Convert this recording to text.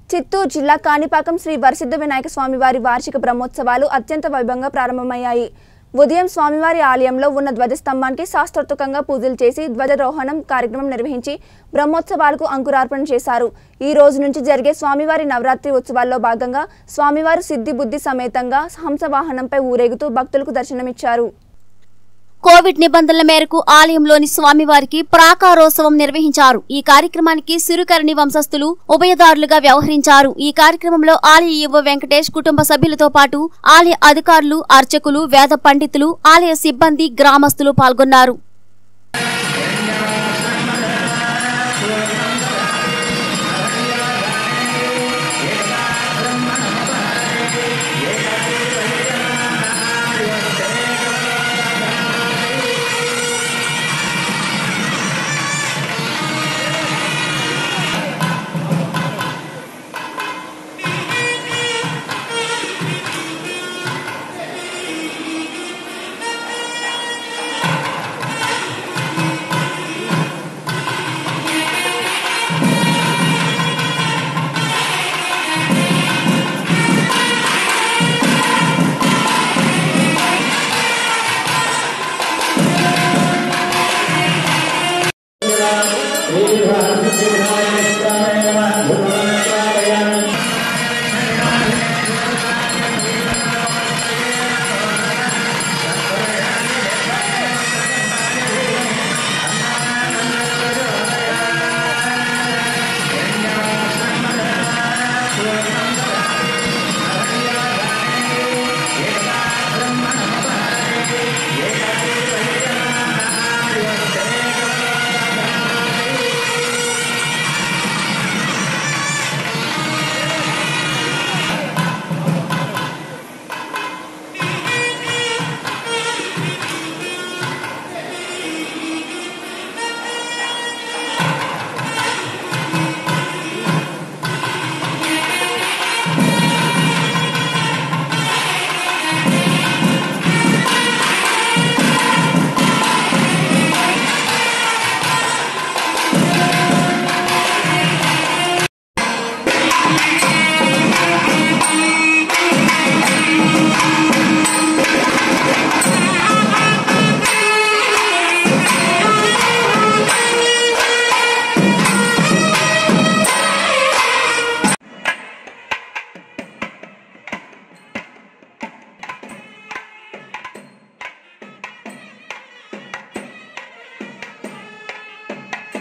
చిత్తూరు జిల్లా కాణిపాకం శ్రీ వరసిద్ధ వినాయక స్వామివారి వార్షిక బ్రహ్మోత్సవాలు అత్యంత వైభవంగా ప్రారంభమయ్యాయి ఉదయం స్వామివారి ఆలయంలో ఉన్న ధ్వజస్తంభానికి శాస్త్రోక్తంగా పూజలు చేసి ధ్వజారోహణం కార్యక్రమం నిర్వహించి బ్రహ్మోత్సవాలకు అంకురార్పణ చేశారు ఈ రోజు నుంచి జరిగే స్వామివారి నవరాత్రి ఉత్సవాల్లో భాగంగా స్వామివారు సిద్ధి బుద్ధి సమేతంగా హంసవాహనంపై ఊరేగుతూ భక్తులకు దర్శనమిచ్చారు కోవిడ్ నిబంధనల మేరకు ఆలయంలోని స్వామివారికి ప్రాకారోత్సవం నిర్వహించారు ఈ కార్యక్రమానికి సిరుకరణి వంశస్థులు ఉభయదారులుగా వ్యవహరించారు ఈ కార్యక్రమంలో ఆలయ ఈవో వెంకటేష్ కుటుంబ సభ్యులతో పాటు ఆలయ అధికారులు అర్చకులు వేద పండితులు ఆలయ సిబ్బంది గ్రామస్తులు పాల్గొన్నారు